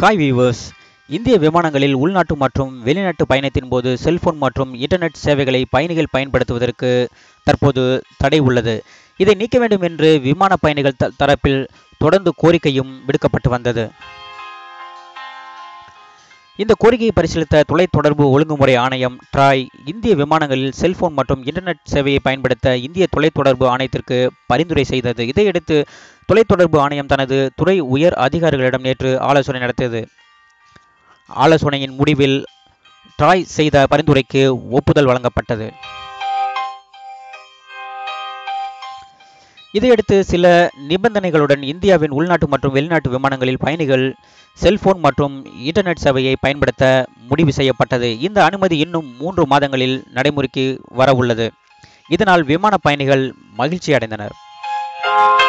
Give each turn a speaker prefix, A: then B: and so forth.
A: hi viewers இந்திய விமானங்களில் உள்நாட்டு மற்றும் வெளிநாட்டு பயணத்தின் போது செல்போன் மற்றும் இன்டர்நெட் சேவைகளை பயணிகள் பயன்படுத்துவதற்கு தற்போது தடை உள்ளது இதை நீக்க வேண்டும் என்று விமான பயணிகள் த- தரப்பில் தொடர்ந்து கோரிக்கையும் விடுக்கப்பட்டு வந்தது இந்த கோரிக்கையை பரிசீலித்த தொலைத்தொடர்பு ஒழுங்குமுறை ஆணையம் ட்ராய் இந்திய விமானங்களில் செல்போன் மற்றும் இன்டர்நெட் சேவையை பயன்படுத்த இந்திய தொலைத்தொடர்பு ஆணையத்திற்கு பரிந்துரை செய்தது இதையடுத்து தொலைத்தொடர்பு ஆணையம் தனது துறை உயர் அதிகாரிகளிடம் நேற்று ஆலோசனை நடத்தியது ஆலோசனையின் முடிவில் ட்ராய் செய்த பரிந்துரைக்கு ஒப்புதல் வழங்கப்பட்டது இதையடுத்து சில நிபந்தனைகளுடன் இந்தியாவின் உள்நாட்டு மற்றும் வெளிநாட்டு விமானங்களில் பயணிகள் செல்போன் மற்றும் இன்டர்நெட் சேவையை பயன்படுத்த முடிவு செய்யப்பட்டது இந்த அனுமதி இன்னும் மூன்று மாதங்களில் நடைமுறைக்கு வர உள்ளது இதனால் விமான பயணிகள் மகிழ்ச்சி அடைந்தனர்